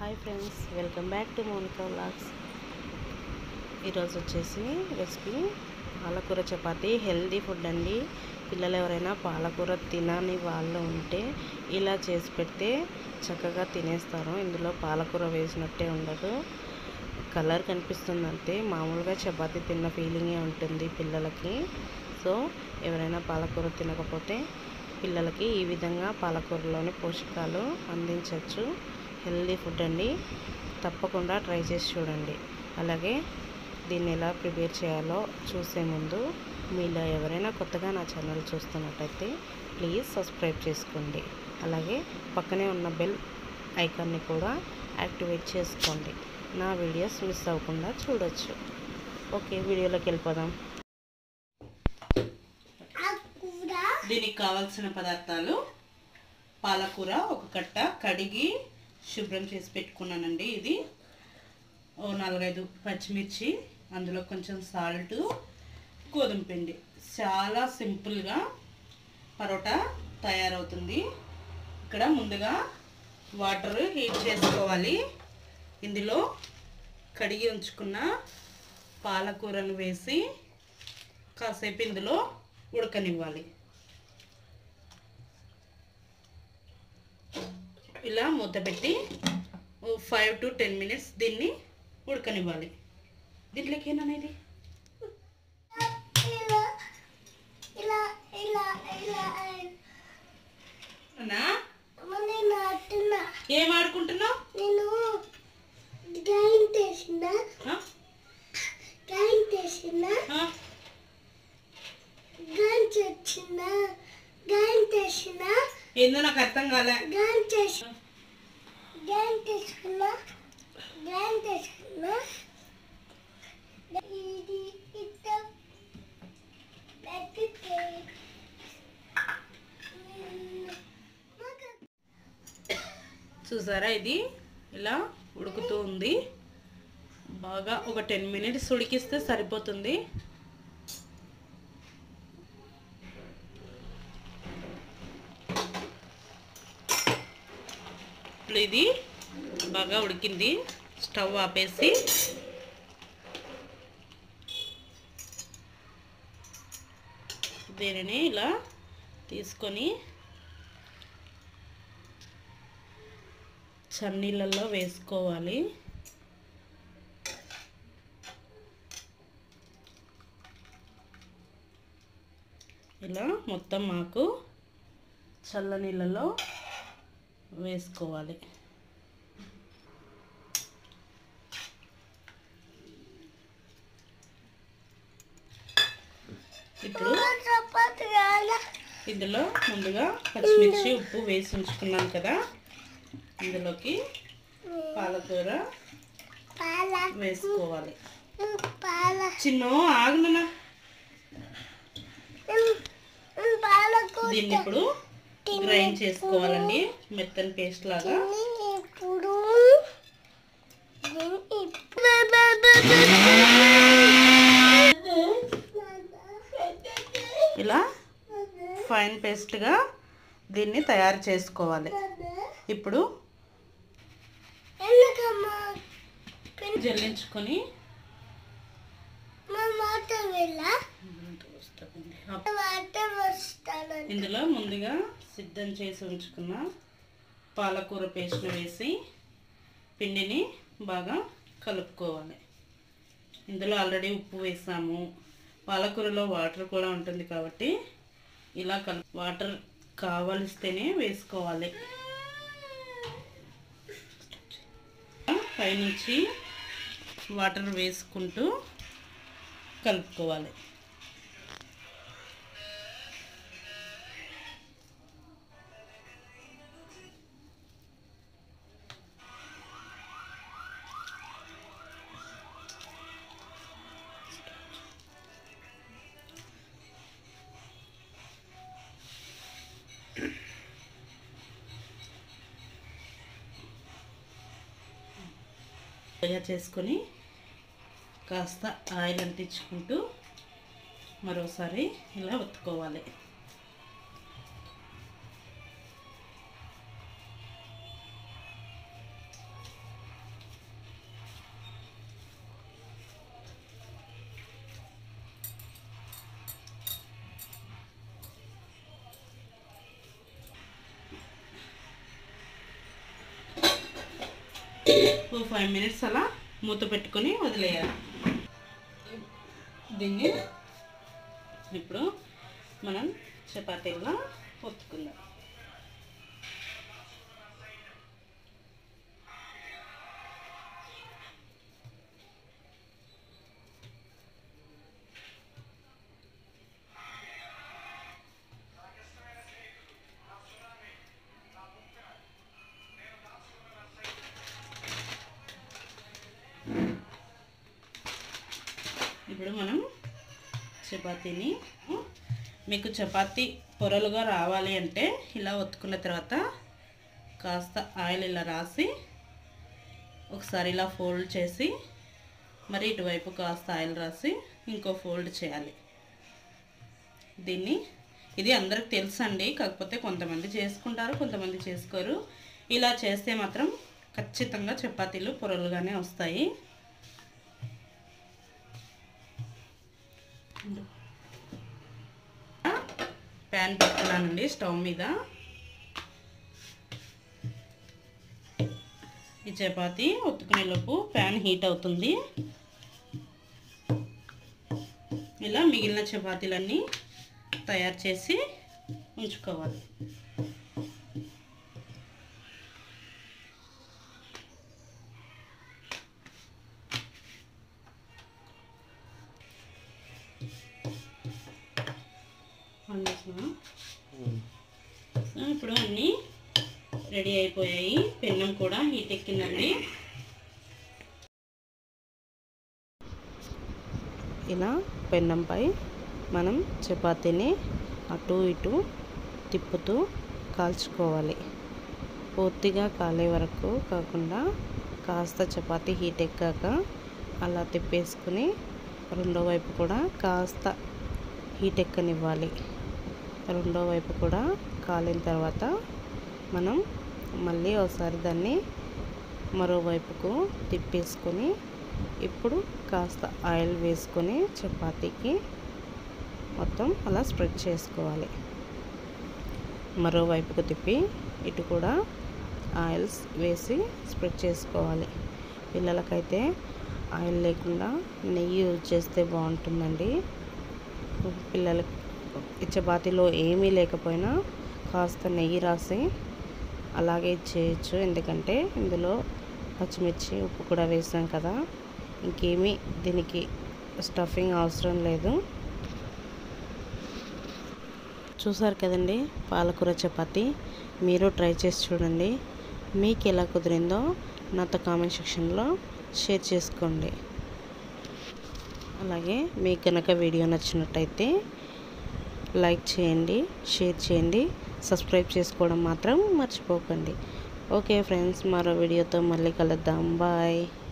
Hi friends welcome back to Monica vlogs ఈరోజు వచ్చేసి recipe పాలకూర చపాతి హెల్దీ ఫుడ్ అండి పిల్లలు ఎవరైనా పాలకూర తినని వాళ్ళు ఉంటే ఇలా చేసి పెడితే చక్కగా తినేస్తారు ఇందులో పాలకూర వేసినట్టే ఉండదు కలర్ కనిపిస్తుంది అంతే మామూలుగా చపాతి తిన్న ఫీలింగే ఉంటుంది పిల్లలకి సో ఎవరైనా పాలకూర తినకపోతే పిల్లలకి ఈ విధంగా పాలకూరలోని పోషకాలు అందించవచ్చు హెల్దీ ఫుడ్ అండి తప్పకుండా ట్రై చేసి చూడండి అలాగే దీన్ని ఎలా ప్రిపేర్ చేయాలో చూసే ముందు మీలో ఎవరైనా కొత్తగా నా ఛానల్ చూస్తున్నట్టయితే ప్లీజ్ సబ్స్క్రైబ్ చేసుకోండి అలాగే పక్కనే ఉన్న బెల్ ఐకాన్ని కూడా యాక్టివేట్ చేసుకోండి నా వీడియోస్ మిస్ అవ్వకుండా చూడొచ్చు ఓకే వీడియోలోకి వెళ్ళిపోదాం దీనికి కావాల్సిన పదార్థాలు పాలకూర ఒక కట్ట కడిగి శుభ్రం చేసి పెట్టుకున్నానండి ఇది ఓ నాలుగైదు పచ్చిమిర్చి అందులో కొంచెం సాల్ట్ గోధుమ పిండి చాలా సింపుల్గా పరోటా తయారవుతుంది ఇక్కడ ముందుగా వాటర్ హీట్ చేసుకోవాలి ఇందులో కడిగి ఉంచుకున్న పాలకూరను వేసి కాసేపు ఇందులో ఉడకనివ్వాలి ఇలా మూత పెట్టి ఫైవ్ టు టెన్ మినిట్స్ దీన్ని ఉడకనివ్వాలి దీంట్లోకి ఏననేది ఇలా ఇలా ఇలా అన్నా మళ్ళీ నాటున్నా ఏం ఆడుకుంటున్నావు నేను డ్రాయింగ్ చేసిన డ్రాయింగ్ చేసిన డ్రాయింగ్ చేసిన డ్రాయింగ్ చేసిన ఏందో నాకు అర్థం కాలే డ్రాయింగ్ చేసి డ్రాయింగ్ చేసుకున్నా డ్రాయింగ్ చేసుకున్నా ఇది ఇట్ట పెట్టితే చూసారా ఇది ఇలా ఉడుకుతూ ఉంది బాగా ఒక టెన్ మినిట్స్ ఉడికిస్తే సరిపోతుంది ఇప్పుడు ఇది బాగా ఉడికింది స్టవ్ ఆపేసి దీనిని ఇలా తీసుకొని చన్నీళ్ళల్లో వేసుకోవాలి ఇలా మొత్తం మాకు చల్ల నీళ్ళలో వేసుకోవాలి ఇప్పుడు చపాతి కావాలా ఇందులో ముందుగా పచ్చిమిర్చి ఉప్పు వేసి ఉంచుకున్నాం కదా ఇందులోకి పాలకూర పాల వేసుకోవాలి పాల చిన్న ఆగునా పాలకు దీన్ని ఇప్పుడు గ్రైండ్ చేసుకోవాలండి మెత్తని పేస్ట్ లాగా ఇప్పుడు ఇలా ఫైన్ పేస్ట్గా దీన్ని తయారు చేసుకోవాలి ఇప్పుడు ఎందుకమ్మా జల్లించుకొని మా మాట వెళ్ళ మాట వస్తాను ఇందులో ముందుగా సిద్ధం చేసి ఉంచుకున్న పాలకూర పేస్ట్ని వేసి పిండిని బాగా కలుపుకోవాలి ఇందులో ఆల్రెడీ ఉప్పు వేసాము పాలకూరలో వాటర్ కూడా ఉంటుంది కాబట్టి ఇలా కలు వాటర్ కావలిస్తేనే వేసుకోవాలి పైనుంచి వాటర్ వేసుకుంటూ కలుపుకోవాలి తయారు చేసుకొని కాస్త ఆయిల్ అంటించుకుంటూ మరోసారి ఇలా ఒత్తుకోవాలి ఓ ఫైవ్ మినిట్స్ అలా మూత పెట్టుకొని వదిలేయాలి దీన్ని ఇప్పుడు మనం చపాతీలా ఒత్తుకుందాం ఇప్పుడు మనం చపాతీని మీకు చపాతీ పొరలుగా రావాలి అంటే ఇలా ఒత్తుకున్న తర్వాత కాస్త ఆయిల్ ఇలా రాసి ఒకసారి ఇలా ఫోల్డ్ చేసి మరి ఇటువైపు కాస్త ఆయిల్ రాసి ఇంకో ఫోల్డ్ చేయాలి దీన్ని ఇది అందరికి తెలుసండి కాకపోతే కొంతమంది చేసుకుంటారు కొంతమంది చేసుకోరు ఇలా చేస్తే మాత్రం ఖచ్చితంగా చపాతీలు పొరలుగానే వస్తాయి ప్యాన్ పెట్టుకున్నానండి స్టవ్ మీద ఈ చపాతీ ఒత్తుకునే లోపు ప్యాన్ హీట్ అవుతుంది ఇలా మిగిలిన చపాతీలన్నీ తయారు చేసి ఉంచుకోవాలి ఆన్ చేసినా? సో ఇప్పుడు అన్నీ రెడీ అయిపోయాయి పెన్నం కూడా హీట్ ఎక్కిందండి ఇలా పెన్నంపై మనం చపాతీని అటు ఇటు తిప్పుతూ కాల్చుకోవాలి పూర్తిగా కాలే వరకు కాకుండా కాస్త చపాతీ హీట్ ఎక్కాక అలా తిప్పేసుకుని రెండో వైపు కూడా కాస్త హీట్ ఎక్కనివ్వాలి రెండో వైపు కూడా కాలిన తర్వాత మనం మళ్ళీ ఒకసారి దాన్ని మరోవైపుకు తిప్పేసుకొని ఇప్పుడు కాస్త ఆయిల్ వేసుకొని చపాతీకి మొత్తం అలా స్ప్రెడ్ చేసుకోవాలి మరోవైపుకు తిప్పి ఇటు కూడా ఆయిల్స్ వేసి స్ప్రెడ్ చేసుకోవాలి పిల్లలకైతే ఆయిల్ లేకుండా నెయ్యి యూజ్ చేస్తే బాగుంటుందండి పిల్లలకి ఈ చపాతీలో ఏమీ లేకపోయినా కాస్త నెయ్యి రాసి అలాగే చేయొచ్చు ఎందుకంటే ఇందులో పచ్చిమిర్చి ఉప్పు కూడా వేసాం కదా ఇంకేమీ దీనికి స్టఫింగ్ అవసరం లేదు చూసారు కదండి పాలకూర చపాతి మీరు ట్రై చేసి చూడండి మీకు ఎలా కుదిరిందో నాతో కామెంట్ సెక్షన్లో షేర్ చేసుకోండి అలాగే మీకు కనుక వీడియో నచ్చినట్టయితే లైక్ చేయండి షేర్ చేయండి సబ్స్క్రైబ్ చేసుకోవడం మాత్రం మర్చిపోకండి ఓకే ఫ్రెండ్స్ మరో వీడియోతో మళ్ళీ కలుద్దాం బాయ్